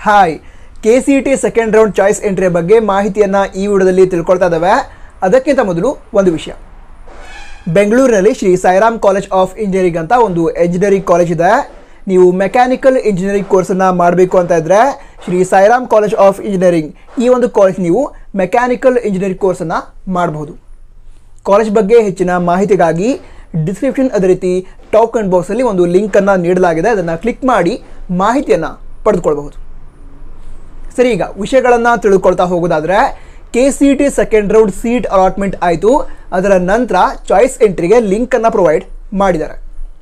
hi K C T second round choice ಎಂಟ್ರಿಯ ಬಗ್ಗೆ ಮಾಹಿತಿಯನ್ನು ಈ ವಿಡಿಯೋದಲ್ಲಿ ತಿಳ್ಕೊಳ್ತಾ ಇದ್ದಾವೆ ಅದಕ್ಕಿಂತ ಮೊದಲು ಒಂದು ವಿಷಯ ಬೆಂಗಳೂರಿನಲ್ಲಿ Shri Sairam college of engineering ಅಂತ ಒಂದು ಎಂಜಿನಿಯರಿಂಗ್ ಕಾಲೇಜ್ ಇದೆ ನೀವು ಮೆಕ್ಯಾನಿಕಲ್ ಇಂಜಿನಿಯರಿಂಗ್ ಕೋರ್ಸನ್ನು ಮಾಡಬೇಕು ಅಂತ ಇದ್ದರೆ Shri Sairam college of engineering ಈ ಒಂದು ಕಾಲೇಜ್ ನೀವು ಮೆಕ್ಯಾನಿಕಲ್ ಇಂಜಿನಿಯರಿಂಗ್ ಕೋರ್ಸನ್ನು ಮಾಡಬಹುದು ಕಾಲೇಜ್ ಬಗ್ಗೆ ಹೆಚ್ಚಿನ ಮಾಹಿತಿಗಾಗಿ ಡಿಸ್ಕ್ರಿಪ್ಷನ್ ಅದೇ ರೀತಿ ಟಾಪ್ ಕಮೆಂಟ್ ಬಾಕ್ಸಲ್ಲಿ ಒಂದು ಲಿಂಕನ್ನು ನೀಡಲಾಗಿದೆ ಅದನ್ನು ಕ್ಲಿಕ್ ಮಾಡಿ ಮಾಹಿತಿಯನ್ನು ಪಡೆದುಕೊಳ್ಬಹುದು ಸರಿ ಈಗ ವಿಷಯಗಳನ್ನು ತಿಳ್ಕೊಳ್ತಾ ಹೋಗೋದಾದರೆ K C T second round seat allotment ಆಯಿತು ಅದರ ನಂತರ ಚಾಯ್ಸ್ ಎಂಟ್ರಿಗೆ ಲಿಂಕನ್ನು ಪ್ರೊವೈಡ್ ಮಾಡಿದ್ದಾರೆ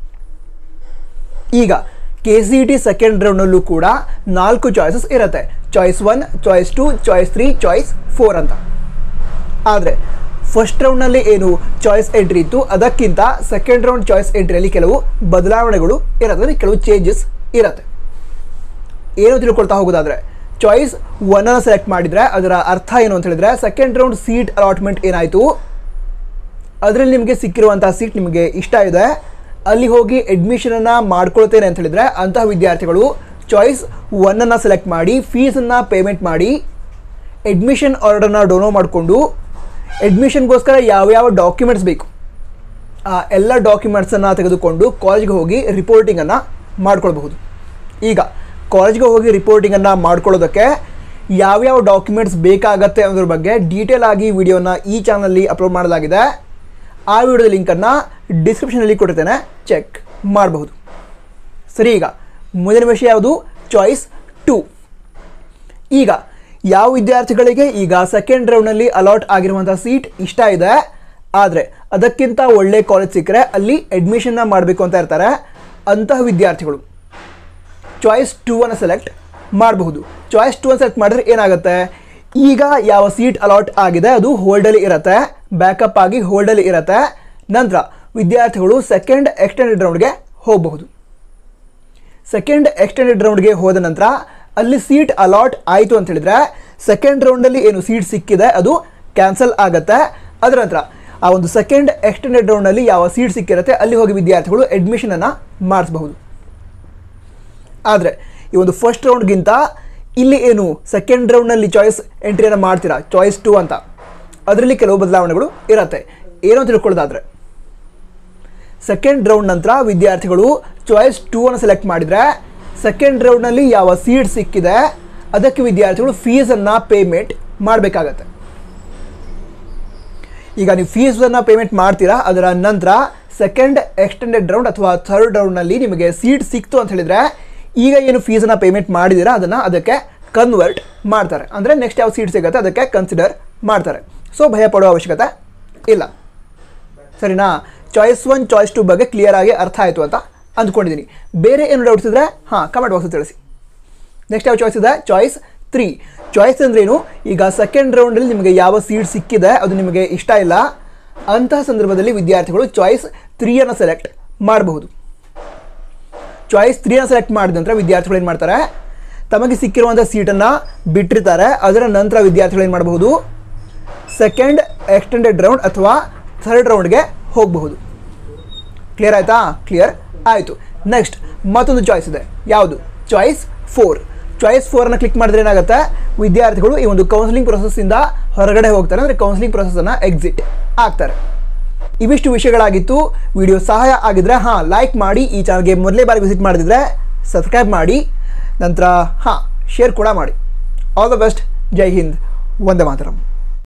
ಈಗ ಕೆ ಸಿ ಟಿ ಸೆಕೆಂಡ್ ರೌಂಡಲ್ಲೂ ಕೂಡ ನಾಲ್ಕು ಚಾಯ್ಸಸ್ ಇರುತ್ತೆ choice one choice two choice three choice four ಅಂತ ಆದರೆ ಫಸ್ಟ್ ರೌಂಡ್ನಲ್ಲಿ ಏನು ಚಾಯ್ಸ್ ಎಂಟ್ರಿ ಇತ್ತು ಅದಕ್ಕಿಂತ ಸೆಕೆಂಡ್ ರೌಂಡ್ ಚಾಯ್ಸ್ ಎಂಟ್ರಿಯಲ್ಲಿ ಕೆಲವು ಬದಲಾವಣೆಗಳು ಇರುತ್ತೆ ಅಂದರೆ ಕೆಲವು ಚೇಂಜಸ್ ಇರುತ್ತೆ ಏನು ತಿಳ್ಕೊಳ್ತಾ ಹೋಗೋದಾದರೆ ಚಾಯ್ಸ್ ಒನ್ನನ್ನು ಸೆಲೆಕ್ಟ್ ಮಾಡಿದರೆ ಅದರ ಅರ್ಥ ಏನು ಅಂತ ಹೇಳಿದ್ರೆ ಸೆಕೆಂಡ್ ರೌಂಡ್ ಸೀಟ್ ಅಲಾಟ್ಮೆಂಟ್ ಏನಾಯಿತು ಅದರಲ್ಲಿ ನಿಮಗೆ ಸಿಕ್ಕಿರುವಂಥ ಸೀಟ್ ನಿಮಗೆ ಇಷ್ಟ ಇದೆ ಅಲ್ಲಿ ಹೋಗಿ ಅಡ್ಮಿಷನನ್ನು ಮಾಡ್ಕೊಳ್ತೇನೆ ಅಂತ ಹೇಳಿದ್ರೆ ಅಂತಹ ವಿದ್ಯಾರ್ಥಿಗಳು ಚಾಯ್ಸ್ ಒನ್ನನ್ನು ಸೆಲೆಕ್ಟ್ ಮಾಡಿ ಫೀಸನ್ನು ಪೇಮೆಂಟ್ ಮಾಡಿ ಅಡ್ಮಿಷನ್ ಆರ್ಡರ್ನ ಡೌನ್ಲೋಡ್ ಮಾಡಿಕೊಂಡು ಅಡ್ಮಿಷನ್ಗೋಸ್ಕರ ಯಾವ್ಯಾವ ಡಾಕ್ಯುಮೆಂಟ್ಸ್ ಬೇಕು ಆ ಎಲ್ಲ ಡಾಕ್ಯುಮೆಂಟ್ಸನ್ನು ತೆಗೆದುಕೊಂಡು ಕಾಲೇಜ್ಗೆ ಹೋಗಿ ರಿಪೋರ್ಟಿಂಗನ್ನು ಮಾಡ್ಕೊಳ್ಬಹುದು ಈಗ ಕಾಲೇಜ್ಗೆ ಹೋಗಿ ರಿಪೋರ್ಟಿಂಗನ್ನು ಮಾಡ್ಕೊಳ್ಳೋದಕ್ಕೆ ಯಾವ್ಯಾವ ಡಾಕ್ಯುಮೆಂಟ್ಸ್ ಬೇಕಾಗತ್ತೆ ಅನ್ನೋದ್ರ ಬಗ್ಗೆ ಡೀಟೇಲ್ ಆಗಿ ವಿಡಿಯೋನ ಈ ಚಾನಲಲ್ಲಿ ಅಪ್ಲೋಡ್ ಮಾಡಲಾಗಿದೆ ಆ ವಿಡಿಯೋದ ಲಿಂಕನ್ನು ಡಿಸ್ಕ್ರಿಪ್ಷನಲ್ಲಿ ಕೊಟ್ಟಿರ್ತೇನೆ ಚೆಕ್ ಮಾಡಬಹುದು ಸರಿ ಈಗ ಮುಂದಿನ ವಿಷಯ ಯಾವುದು ಚಾಯ್ಸ್ ಟು ಈಗ ಯಾವ ವಿದ್ಯಾರ್ಥಿಗಳಿಗೆ ಈಗ ಸೆಕೆಂಡ್ ರೌಂಡ್ನಲ್ಲಿ ಅಲಾಟ್ ಆಗಿರುವಂಥ ಸೀಟ್ ಇಷ್ಟ ಇದೆ ಆದರೆ ಅದಕ್ಕಿಂತ ಒಳ್ಳೆ ಕಾಲೇಜ್ ಸಿಕ್ಕರೆ ಅಲ್ಲಿ ಅಡ್ಮಿಷನ್ನ ಮಾಡಬೇಕು ಅಂತ ಇರ್ತಾರೆ ಅಂತಹ ವಿದ್ಯಾರ್ಥಿಗಳು ಚಾಯ್ಸ್ ಟೂ ಅನ್ನು ಸೆಲೆಕ್ಟ್ ಮಾಡಬಹುದು ಚಾಯ್ಸ್ ಟೂ ಅನ್ನು ಸೆಲೆಕ್ಟ್ ಮಾಡಿದ್ರೆ ಏನಾಗುತ್ತೆ ಈಗ ಯಾವ ಸೀಟ್ ಅಲಾಟ್ ಆಗಿದೆ ಅದು ಹೋಲ್ಡಲ್ಲಿ ಇರುತ್ತೆ ಬ್ಯಾಕಪ್ ಆಗಿ ಹೋಲ್ಡಲ್ಲಿ ಇರುತ್ತೆ ನಂತರ ವಿದ್ಯಾರ್ಥಿಗಳು ಸೆಕೆಂಡ್ ಎಕ್ಸ್ಟೆಂಡೆಡ್ ರೌಂಡ್ಗೆ ಹೋಗಬಹುದು ಸೆಕೆಂಡ್ ಎಕ್ಸ್ಟೆಂಡೆಡ್ ರೌಂಡ್ಗೆ ಹೋದ ನಂತರ ಅಲ್ಲಿ ಸೀಟ್ ಅಲಾಟ್ ಆಯಿತು ಅಂತ ಹೇಳಿದ್ರೆ ಸೆಕೆಂಡ್ ರೌಂಡಲ್ಲಿ ಏನು ಸೀಟ್ ಸಿಕ್ಕಿದೆ ಅದು ಕ್ಯಾನ್ಸಲ್ ಆಗುತ್ತೆ ಅದರ ನಂತರ ಆ ಒಂದು ಸೆಕೆಂಡ್ ಎಕ್ಸ್ಟೆಂಡೆಡ್ ರೌಂಡಲ್ಲಿ ಯಾವ ಸೀಟ್ ಸಿಕ್ಕಿರುತ್ತೆ ಅಲ್ಲಿ ಹೋಗಿ ವಿದ್ಯಾರ್ಥಿಗಳು ಅಡ್ಮಿಷನನ್ನು ಮಾಡಿಸಬಹುದು ಆದರೆ ಈ ಒಂದು ಫಸ್ಟ್ ರೌಂಡ್ಗಿಂತ ಇಲ್ಲಿ ಏನು ಸೆಕೆಂಡ್ ರೌಂಡ್ನಲ್ಲಿ ಚಾಯ್ಸ್ ಎಂಟ್ರಿಯನ್ನು ಮಾಡ್ತೀರಾ ಚಾಯ್ಸ್ ಟು ಅಂತ ಅದರಲ್ಲಿ ಕೆಲವು ಬದಲಾವಣೆಗಳು ಇರುತ್ತೆ ಏನೋ ತಿಳ್ಕೊಳ್ಳೋದಾದರೆ ಸೆಕೆಂಡ್ ರೌಂಡ್ ನಂತರ ವಿದ್ಯಾರ್ಥಿಗಳು ಚಾಯ್ಸ್ ಟೂ ಅನ್ನು ಸೆಲೆಕ್ಟ್ ಮಾಡಿದರೆ ಸೆಕೆಂಡ್ ರೌಂಡ್ನಲ್ಲಿ ಯಾವ ಸೀಟ್ ಸಿಕ್ಕಿದೆ ಅದಕ್ಕೆ ವಿದ್ಯಾರ್ಥಿಗಳು ಫೀಸನ್ನು ಪೇಮೆಂಟ್ ಮಾಡಬೇಕಾಗತ್ತೆ ಈಗ ನೀವು ಫೀಸನ್ನು ಪೇಮೆಂಟ್ ಮಾಡ್ತೀರಾ ಅದರ ನಂತರ ಸೆಕೆಂಡ್ ಎಕ್ಸ್ಟೆಂಡೆಡ್ ರೌಂಡ್ ಅಥವಾ ಥರ್ಡ್ ರೌಂಡ್ನಲ್ಲಿ ನಿಮಗೆ ಸೀಟ್ ಸಿಕ್ತು ಅಂತ ಹೇಳಿದರೆ ಈಗ ಏನು ಫೀಸನ್ನು ಪೇಮೆಂಟ್ ಮಾಡಿದ್ದೀರಾ ಅದನ್ನು ಅದಕ್ಕೆ ಕನ್ವರ್ಟ್ ಮಾಡ್ತಾರೆ ಅಂದರೆ ನೆಕ್ಸ್ಟ್ ಯಾವ ಸೀಟ್ ಸಿಗುತ್ತೆ ಅದಕ್ಕೆ ಕನ್ಸಿಡರ್ ಮಾಡ್ತಾರೆ ಸೊ ಭಯ ಪಡುವ ಅವಶ್ಯಕತೆ ಇಲ್ಲ ಸರಿನಾ ಚಾಯ್ಸ್ ಒನ್ ಚಾಯ್ಸ್ ಟು ಬಗ್ಗೆ ಕ್ಲಿಯರ್ ಆಗಿ ಅರ್ಥ ಆಯಿತು ಅಂತ ಅಂದ್ಕೊಂಡಿದ್ದೀನಿ ಬೇರೆ ಏನು ಡೌಟ್ಸ್ ಇದ್ದರೆ ಹಾಂ ಕಮೆಂಟ್ ಬಾಕ್ಸ್ ತಿಳಿಸಿ ನೆಕ್ಸ್ಟ್ ಯಾವ ಚಾಯ್ಸ್ ಇದೆ ಚಾಯ್ಸ್ ತ್ರೀ ಚಾಯ್ಸ್ ಅಂದ್ರೇನು ಈಗ ಸೆಕೆಂಡ್ ರೌಂಡಲ್ಲಿ ನಿಮಗೆ ಯಾವ ಸೀಟ್ ಸಿಕ್ಕಿದೆ ಅದು ನಿಮಗೆ ಇಷ್ಟ ಇಲ್ಲ ಅಂತಹ ಸಂದರ್ಭದಲ್ಲಿ ವಿದ್ಯಾರ್ಥಿಗಳು ಚಾಯ್ಸ್ ತ್ರೀಯನ್ನು ಸೆಲೆಕ್ಟ್ ಮಾಡಬಹುದು ಚಾಯ್ಸ್ ತ್ರೀನ ಸೆಲೆಕ್ಟ್ ಮಾಡಿದ ನಂತರ ವಿದ್ಯಾರ್ಥಿಗಳು ಏನು ಮಾಡ್ತಾರೆ ತಮಗೆ ಸಿಕ್ಕಿರುವಂಥ ಸೀಟನ್ನು ಬಿಟ್ಟಿರ್ತಾರೆ ಅದರ ನಂತರ ವಿದ್ಯಾರ್ಥಿಗಳು ಏನು ಮಾಡಬಹುದು ಸೆಕೆಂಡ್ ಎಕ್ಸ್ಟೆಂಡೆಡ್ ರೌಂಡ್ ಅಥವಾ ಥರ್ಡ್ ರೌಂಡ್ಗೆ ಹೋಗಬಹುದು ಕ್ಲಿಯರ್ ಆಯಿತಾ ಕ್ಲಿಯರ್ ಆಯಿತು ನೆಕ್ಸ್ಟ್ ಮತ್ತೊಂದು ಚಾಯ್ಸ್ ಇದೆ ಯಾವುದು ಚಾಯ್ಸ್ ಫೋರ್ ಚಾಯ್ಸ್ ಫೋರನ್ನು ಕ್ಲಿಕ್ ಮಾಡಿದ್ರೆ ಏನಾಗುತ್ತೆ ವಿದ್ಯಾರ್ಥಿಗಳು ಈ ಒಂದು ಕೌನ್ಸಿಲಿಂಗ್ ಪ್ರೊಸೆಸ್ಸಿಂದ ಹೊರಗಡೆ ಹೋಗ್ತಾರೆ ಅಂದರೆ ಕೌನ್ಸಿಲಿಂಗ್ ಪ್ರೊಸೆಸನ್ನು ಎಕ್ಸಿಟ್ ಆಗ್ತಾರೆ ಇವಿಷ್ಟು ವಿಷಯಗಳಾಗಿತ್ತು ವಿಡಿಯೋ ಸಹಾಯ ಆಗಿದ್ರೆ ಹಾಂ ಲೈಕ್ ಮಾಡಿ ಈ ಚಾನಲ್ಗೆ ಮೊದಲೇ ಬಾರಿ ವಿಸಿಟ್ ಮಾಡಿದ್ರೆ ಸಬ್ಸ್ಕ್ರೈಬ್ ಮಾಡಿ ನಂತರ ಹಾಂ ಶೇರ್ ಕೂಡ ಮಾಡಿ all the best Jai Hind Vande ಮಾತರಂ